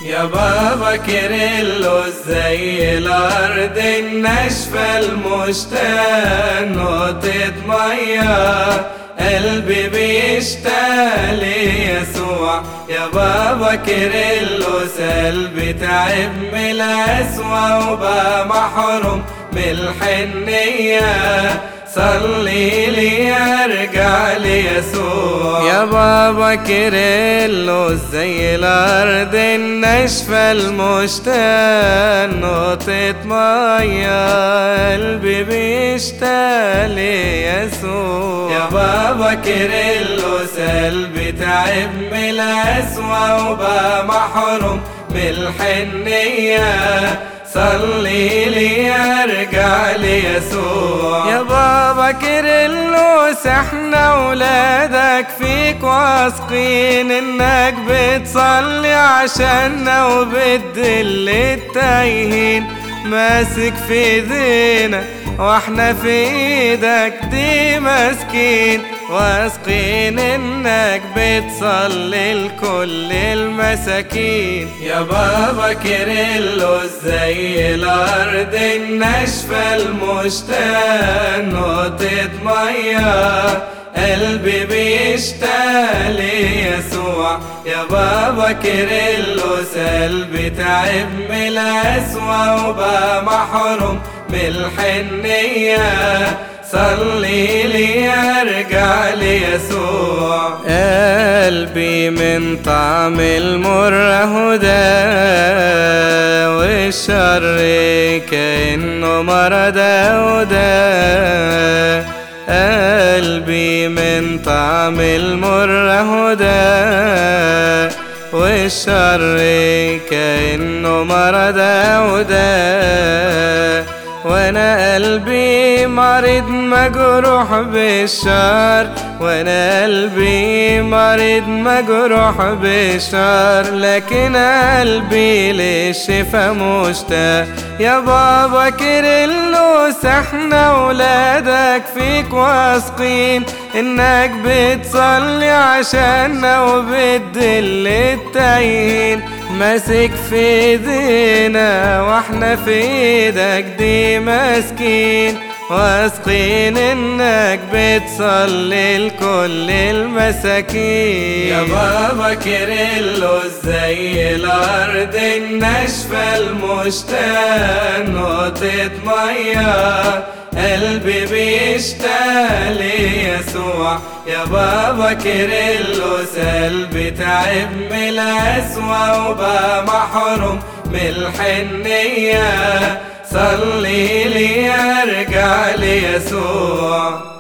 يا بابا كيرلو زي الأرض الناشفة المشتاق نقطة مية قلبي بيشتاق ليسوع يا بابا كيرلس قلبي تعب من القسوة وبقى محروم من الحنية صلي لي ارجع ليسوع يا بابا كيرلو زي الارض الناشفة المشتاق نقطة مية قلبي بيشتاق ليسوع يا بابا كيرلس قلبي تعب من القسوة وبقى محروم من الحنية صلي لي ارجع ليسوع يا بابا كيرلس احنا ولادك فيك واثقين انك بتصلي عشاننا وبتدل التايهين ماسك في ايدينا واحنا في ايدك دي ماسكين واثقين انك بتصلي لكل المساكين يا بابا كيرلس زي الارض الناشفة المشتاق نقطة مية قلبي بيشتاق ليسوع يا بابا كيرلس قلبي تعب من القسوة وبقى محروم من الحنية صلي لي ارجع ليسوع قلبي من طعم المر هدى والشر كأنه مرض هدى قلبي من طعم المر هدى والشر كأنه مرض هدى وانا قلبي مريض مجروح بالشر وانا قلبي مريض مجروح بالشر لكن قلبي للشفا مشتاق يا بابا كيرلس احنا ولادك فيك واثقين انك بتصلي عشاننا وبتدل التايهين ماسك في ايدينا واحنا في ايدك دي ماسكين واثقين انك بتصلي لكل المساكين يا بابا كيرلس زي الارض الناشفة المشتاق نقطة مية قلبي بيشتاق ليسوع يا بابا كيرلس قلبي تعب من القسوة وبقى محروم من الحنية صلي لي ارجع ليسوع